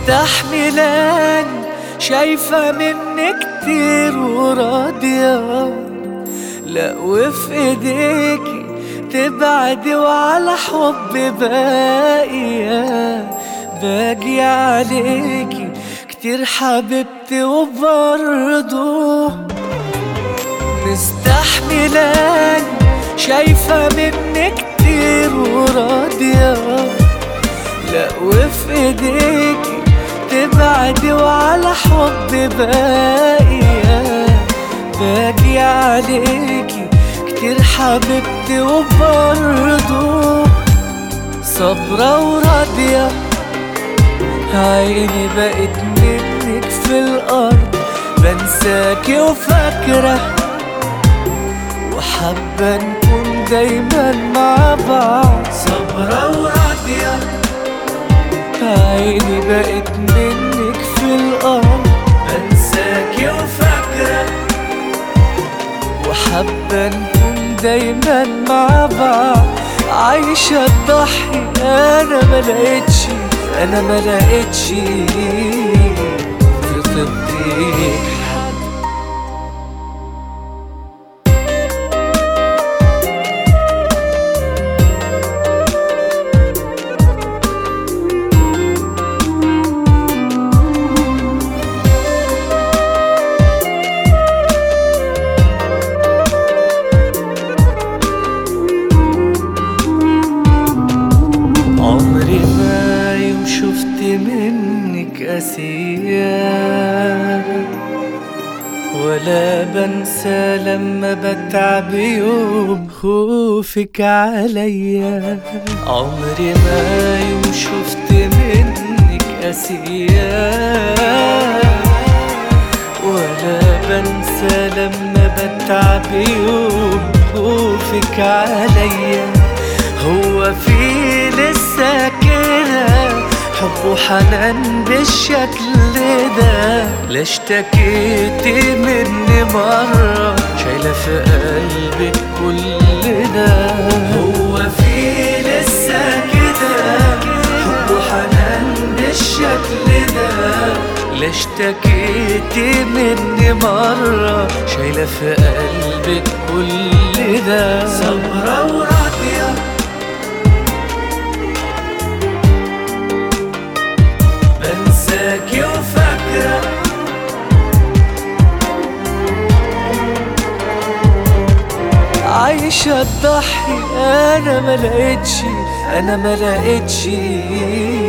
مستحملاني شايفة مني كتير وراضية لا وفي ايديكي تبعدي وعلى حب باقية باجي عليكي كتير حبيبتي وبرضه مستحملاني شايفة مني كتير وراضية لا وفي ايديكي تبعدي وعلى حب باقية باجي عليكي كتير حبيبتي وبرضه صابرة وراضية عيني بقت منك في الأرض بنساكي وفاكرة وحابة نكون دايما مع بعض صابرة وراضية عيني بقت منك في الأرض بنساكي وفاكرة وحابة نكون دايما مع بعض عايشة تضحي أنا ملقتش أنا ملقتش في طبي حد عمري ما يوم شفت منك أسية ولا بنسى لما بتعب يوم خوفك عليا عمري ما يوم شفت منك أسية ولا بنسى لما بتعب يوم خوفك عليا هو في لسه كده حب وحنان بالشكل ده لا اشتكيتي مني مرة شايلة في قلبك كل ده هو في لسه كده حب وحنان بالشكل ده لا اشتكيتي مني مرة شايلة في قلبك كل ده صبرة وراضية بنساكي وفاكرة عايشة تضحي أنا ملقتش أنا ملقتش